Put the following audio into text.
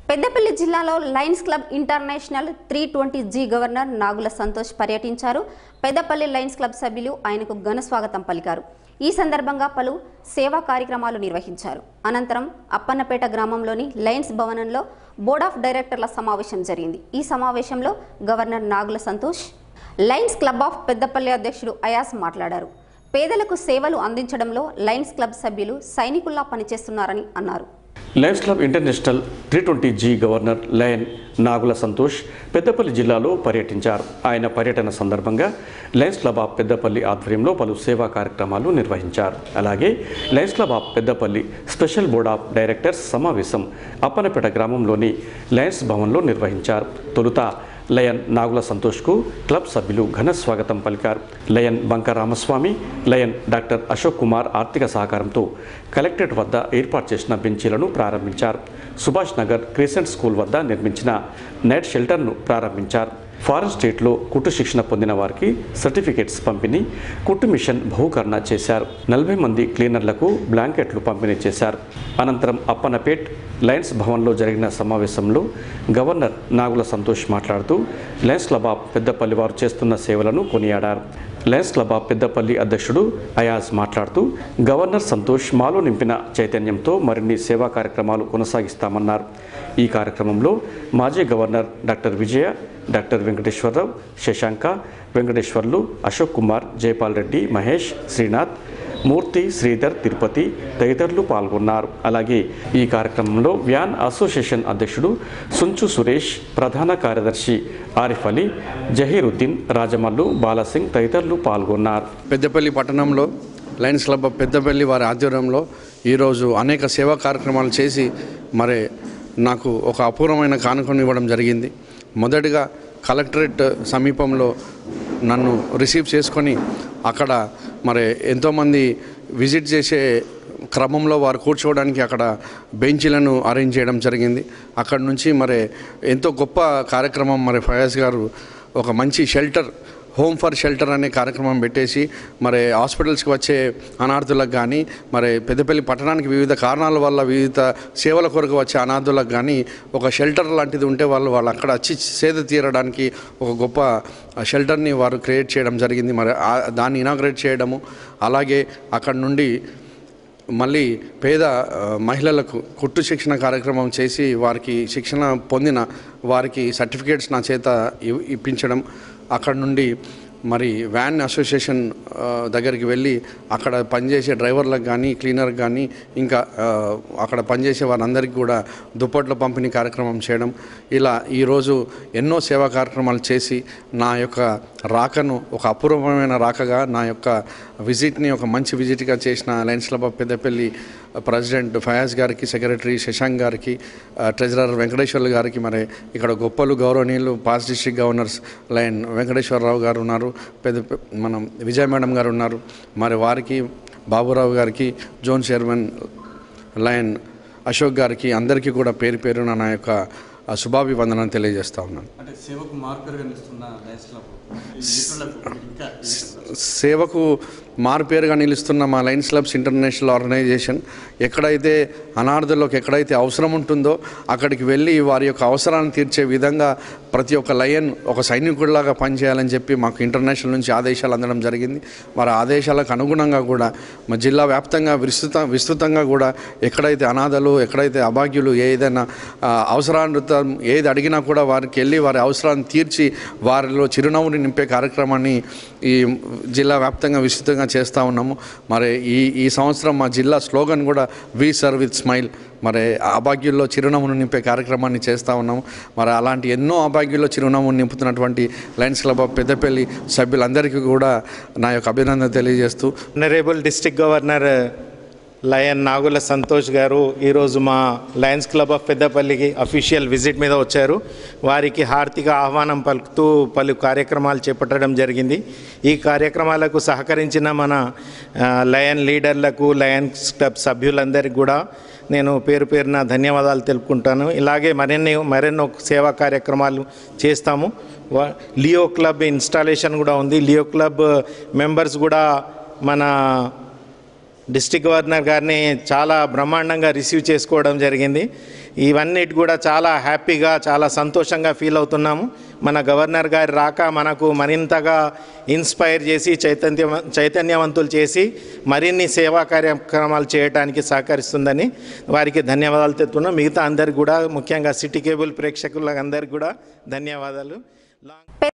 పెద్దపల్లి జిల్లాలో lions club international three twenty G governor Nagula Santosh పర్యటించారు Peddapalli Lions club సభ్యులు ఆయనకు ఘన స్వాగతం పలికారు ఈ సందర్భంగా పలు సేవా కార్యక్రమాలు నిర్వహించారు అనంతరం అప్పన్నపేట గ్రామంలోని లయన్స్ భవనంలో బోర్డ్ ఆఫ్ డైరెక్టర్ల సమావేశం జరిగింది ఈ సమావేశంలో governor Nagula Santosh lions club of Peddapalli అధ్యక్షుడు అయాస్ మాట్లాడారు పేదలకు సేవలు అందించడంలో లయన్స్ క్లబ్ సభ్యులు సైనికుల్లా పనిచేస్తున్నారని అన్నారు lions club international three twenty G governor lion Nagula Santosh Peddapalli జిల్లాలో పర్యటించారు ఆయన పర్యటన సందర్భంగా లయన్స్ క్లబ్ ఆఫ్ పెద్దపల్లి ఆధ్వర్యంలో పలు సేవా కార్యక్రమాలు నిర్వహించారు అలాగే lions club of Peddapalli special board of directors సమావేశం అప్పనపేట గ్రామంలోని లయన్స్ భవన్లో నిర్వహించారు తొలుత లయన్ నాగుల సంతోష్కు క్లబ్ సభ్యులు ఘన స్వాగతం పలికారు lion Banka Ramaswamy lion doctor Ashok Kumar ఆర్థిక సహకారంతో కలెక్టరేట్ వద్ద ఏర్పాటు చేసిన బెంచీలను ప్రారంభించారు సుభాష్ నగర్ క్రిసెంట్ స్కూల్ వద్ద నిర్మించిన నైట్ షెల్టర్ను ప్రారంభించారు ఫారెన్ స్టేట్లో కుట్టు శిక్షణ పొందిన వారికి సర్టిఫికేట్స్ పంపిణీ కుట్టు మిషన్ బహుకరణ చేశారు నలభై మంది క్లీనర్లకు బ్లాంకెట్లు పంపిణీ చేశారు అనంతరం అప్పనపేట్ లయన్స్ భవన్లో జరిగిన సమావేశంలో గవర్నర్ నాగుల సంతోష్ మాట్లాడుతూ లయన్స్ క్లబ్ ఆఫ్ పెద్దపల్లి వారు చేస్తున్న సేవలను కొనియాడారు లయన్స్ క్లబ్ ఆఫ్ పెద్దపల్లి అధ్యక్షుడు అయాజ్ మాట్లాడుతూ గవర్నర్ సంతోష్ మాలో నింపిన చైతన్యంతో మరిన్ని సేవా కార్యక్రమాలు కొనసాగిస్తామన్నారు ఈ కార్యక్రమంలో మాజీ governor doctor Vijaya doctor Venkateswara Rao Sasanka Venkateswarlu Ashok Kumar Jayapal Reddy Mahesh Srinath Murthy Sridhar Tirupati తదితరులు పాల్గొన్నారు అలాగే ఈ కార్యక్రమంలో వ్యాన్ అసోసియేషన్ అధ్యక్షుడు సుంచు సురేష్ ప్రధాన కార్యదర్శి ఆరిఫ్ అలీ జహీరుద్దీన్ రాజమల్లు బాలసింగ్ తదితరులు పాల్గొన్నారు పెద్దపల్లి పట్టణంలో లయన్స్ క్లబ్ ఆఫ్ పెద్దపల్లి వారి ఆధ్వర్యంలో ఈరోజు అనేక సేవా కార్యక్రమాలు చేసి మరి నాకు ఒక అపూర్వమైన కానుకను ఇవ్వడం జరిగింది మొదటిగా కలెక్టరేట్ సమీపంలో నన్ను రిసీవ్ చేసుకొని అక్కడ మరి ఎంతోమంది విజిట్ చేసే క్రమంలో వారు కూర్చోవడానికి అక్కడ బెంచీలను అరేంజ్ చేయడం జరిగింది అక్కడ నుంచి మరి ఎంతో గొప్ప కార్యక్రమం మరి ఫయాజ్ గారు ఒక మంచి షెల్టర్ హోమ్ ఫర్ షెల్టర్ అనే కార్యక్రమం పెట్టేసి మరి హాస్పిటల్స్కి వచ్చే అనాథులకు కానీ మరి పెద్దపల్లి పట్టణానికి వివిధ కారణాల వల్ల వివిధ సేవల కొరకు వచ్చే అనాథులకు కానీ ఒక షెల్టర్ లాంటిది ఉంటే వాళ్ళు వాళ్ళు అక్కడ వచ్చి సేద తీరడానికి ఒక గొప్ప షెల్టర్ని వారు క్రియేట్ చేయడం జరిగింది మరి ఆ- దాన్ని ఇనాగ్రేట్ చేయడము అలాగే అక్కడ నుండి మళ్ళీ పేద ఆ, మహిళలకు కుట్టు శిక్షణ కార్యక్రమం చేసి వారికి శిక్షణ పొందిన వారికి సర్టిఫికేట్స్ నా చేత ఇవ్- ఇప్పించడం అక్కడ నుండి మరి వ్యాన్ అసోసియేషన్ ఆ, దగ్గరికి వెళ్ళి అక్కడ పనిచేసే డ్రైవర్లకు కానీ క్లీనర్కి కానీ ఇంకా ఆ, అక్కడ పనిచేసే వారందరికీ కూడా దుప్పట్ల పంపిణీ కార్యక్రమం చేయడం ఇలా ఈరోజు ఎన్నో సేవా కార్యక్రమాలు చేసి నా యొక్క రాకను ఒక అపూర్వమైన రాకగా నా యొక్క విజిట్ని ఒక మంచి విజిట్గా చేసిన lions club of Peddapalli president Fayaz గారికి సెక్రటరీ శశాంక్ గారికి ఆ, ట్రెజరర్ వెంకటేశ్వర్లు గారికి మరి ఇక్కడ గొప్పలు గౌరవనీయులు past district governors lion Venkateswara Rao గారు ఉన్నారు పెద్ద మనం విజయ మేడం గారు ఉన్నారు మరి వారికి బాబురావు గారికి జోన్ చైర్మన్ లయన్ అశోక్ గారికి అందరికీ కూడా పేరు పేరున నా యొక్క ఆ, శుభాభివందనాన్ని తెలియజేస్తా ఉన్నాను అంటే సేవకు మార్కర్గా నిలుస్తున్న లయన్స్ క్లబ్ మిత్రులకు ఇంకా సేవకు మారుపేరుగా నిలుస్తున్న మా లయన్స్ క్లబ్స్ ఇంటర్నేషనల్ ఆర్గనైజేషన్ ఎక్కడైతే అనార్థులకు ఎక్కడైతే అవసరం ఉంటుందో అక్కడికి వెళ్ళి వారి యొక్క అవసరాన్ని తీర్చే విధంగా ప్రతి ఒక్క లయన్ ఒక సైనికుడిలాగా పనిచేయాలని చెప్పి మాకు ఇంటర్నేషనల్ నుంచి ఆదేశాలు అందడం జరిగింది మరి ఆదేశాలకు అనుగుణంగా కూడా మా జిల్లా వ్యాప్తంగా విస్తృత విస్తృతంగా కూడా ఎక్కడైతే అనాథలు ఎక్కడైతే అభాగ్యులు ఏదైనా ఆ, అవసరానుతం ఏది అడిగినా కూడా వారికి వెళ్ళి వారి అవసరాన్ని తీర్చి వారిలో చిరునవ్వుని నింపే కార్యక్రమాన్ని ఈ జిల్లా వ్యాప్తంగా విస్తృతంగా చేస్తూ ఉన్నాము మరి ఈ ఈ సంవత్సరం మా జిల్లా స్లోగన్ కూడా వి సర్వ్ విత్ స్మైల్ మరి అభాగ్యుల్లో చిరునవ్వును నింపే కార్యక్రమాన్ని చేస్తూ ఉన్నాము మరి అలాంటి ఎన్నో అభాగ్యుల్లో చిరునవ్వును నింపుతున్నటువంటి లయన్స్ క్లబ్ ఆఫ్ పెద్దపల్లి సభ్యులందరికీ కూడా నా యొక్క అభినందన తెలియజేస్తూ honourable district governor lion Nagula Santosh గారు ఈరోజు మా లయన్స్ క్లబ్ ఆఫ్ పెద్దపల్లికి అఫీషియల్ విజిట్ మీద వచ్చారు వారికి హార్దిక ఆహ్వానం పలుకుతూ పలు కార్యక్రమాలు చేపట్టడం జరిగింది ఈ కార్యక్రమాలకు సహకరించిన మన ఆ, లయన్ లీడర్లకు లయన్స్ క్లబ్ సభ్యులందరికీ కూడా నేను పేరు పేరున ధన్యవాదాలు తెలుపుకుంటాను ఇలాగే మరిన్ని మరెన్నో సేవా కార్యక్రమాలు చేస్తాము వా- లియో క్లబ్ ఇన్స్టాలేషన్ కూడా ఉంది లియో క్లబ్ మెంబర్స్ కూడా మన డిస్టిక్ గవర్నర్ గారిని చాలా బ్రహ్మాండంగా రిసీవ్ చేసుకోవడం జరిగింది ఇవన్నిటి కూడా చాలా హ్యాపీగా చాలా సంతోషంగా ఫీల్ అవుతున్నాము మన గవర్నర్ గారి రాక మనకు మరింతగా ఇన్స్పైర్ చేసి చైతన్య చైతన్యవంతులు చేసి మరిన్ని సేవా కార్యక్రమాలు చేయడానికి సహకరిస్తుందని వారికి ధన్యవాదాలు తెస్తున్నాం మిగతా అందరికి కూడా ముఖ్యంగా సిటీ కేబుల్ ప్రేక్షకులందరికీ కూడా ధన్యవాదాలు